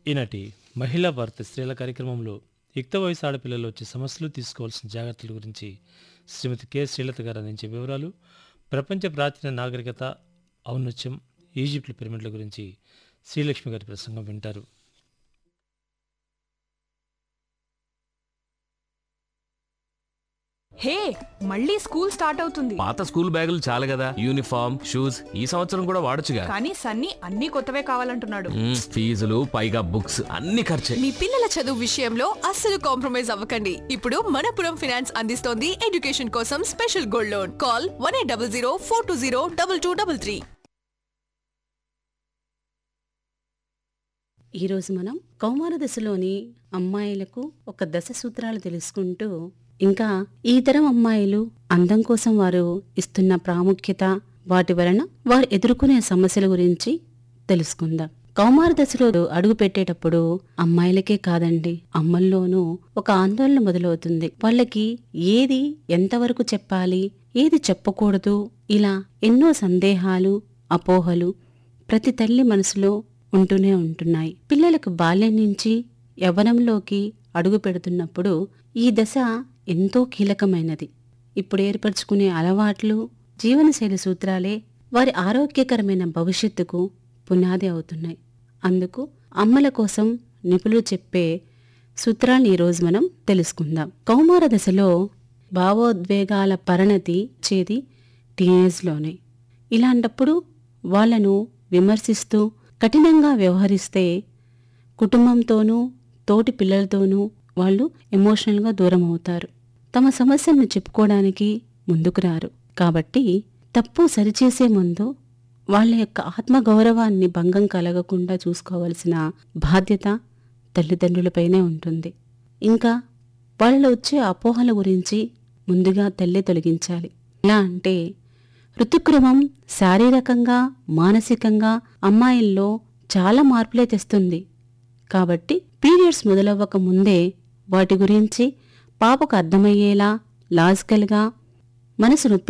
ఈనాటి మహిళా భారత స్త్రీల కార్యక్రమంలో యుక్త వయసు ఆడపిల్లలు వచ్చే సమస్యలు తీసుకోవాల్సిన జాగ్రత్తల గురించి శ్రీమతి కె శ్రీలత గారు అందించే వివరాలు ప్రపంచ ప్రాచీన నాగరికత ఔన్నత్యం ఈజిప్ట్ పిరమిడ్ల గురించి శ్రీలక్ష్మి గారి ప్రసంగం వింటారు హే మళ్ళీ స్కూల్ స్టార్ట్ అవుతుంది పాత స్కూల్ బ్యాగులు చాలు కదా యూనిఫామ్ షూస్ ఈ సంవత్సరం కూడా వాడొచ్చుగా కానీ సన్నీ అన్ని కొత్తవే కావాలంటున్నాడు మ్మ్, ఫీజులు పైగా బుక్స్ అన్ని ఖర్చే మీ పిల్లల చదువు విషయంలో అస్సలు కాంప్రమైజ్ అవ్వకండి ఇప్పుడు మనపురం ఫైనాన్స్ అందిస్తోంది ఎడ్యుకేషన్ కోసం special gold loan call one eight double zero four two zero double two double three ఈరోజు మనం కౌమార దశలోని అమ్మాయిలకు ఒక దశ సూత్రాలు తెలుసుకుంటూ ఇంకా ఈ తరం అమ్మాయిలు అందం కోసం వారు ఇస్తున్న ప్రాముఖ్యత వాటి వలన వారు ఎదుర్కొనే సమస్యల గురించి తెలుసుకుందాం కౌమార దశలో అడుగు పెట్టేటప్పుడు అమ్మాయిలకే కాదండి అమ్మల్లోనూ ఒక ఆందోళన మొదలవుతుంది వాళ్ళకి ఏది ఎంతవరకు చెప్పాలి ఏది చెప్పకూడదు ఇలా ఎన్నో సందేహాలు అపోహలు ప్రతి తల్లి మనసులో ఉంటూనే ఉంటున్నాయి పిల్లలకు బాల్యం నుంచి యవ్వనంలోకి అడుగు పెడుతున్నప్పుడు ఈ దశ ఎంతో కీలకమైనది ఇప్పుడు ఏర్పరచుకునే అలవాట్లు జీవనశైలి సూత్రాలే వారి ఆరోగ్యకరమైన భవిష్యత్తుకు పునాది అవుతున్నాయి అందుకు అమ్మల కోసం నిపుణులు చెప్పే సూత్రాన్ని ఈరోజు మనం తెలుసుకుందాం కౌమార దశలో భావోద్వేగాల పరిణతి చేది టీనేజ్లోనే ఇలాంటప్పుడు వాళ్ళను విమర్శిస్తూ కఠినంగా వ్యవహరిస్తే కుటుంబంతోనూ తోటి పిల్లలతోనూ వాళ్ళు ఎమోషనల్గా దూరం అవుతారు తమ సమస్యలను చెప్పుకోవడానికి ముందుకు రారు కాబట్టి తప్పు సరిచేసే ముందు వాళ్ళ యొక్క ఆత్మగౌరవాన్ని భంగం కలగకుండా చూసుకోవాల్సిన బాధ్యత తల్లిదండ్రులపైనే ఉంటుంది ఇంకా వాళ్ళలో వచ్చే అపోహల గురించి ముందుగా తల్లి తొలగించాలి ఎలా అంటే ఋతుక్రమం శారీరకంగా మానసికంగా అమ్మాయిల్లో చాలా మార్పులే తెస్తుంది కాబట్టి పీరియడ్స్ మొదలవ్వక ముందే వాటి గురించి పాపకు అర్థమయ్యేలా లాజికల్గా మనసు నొప్పి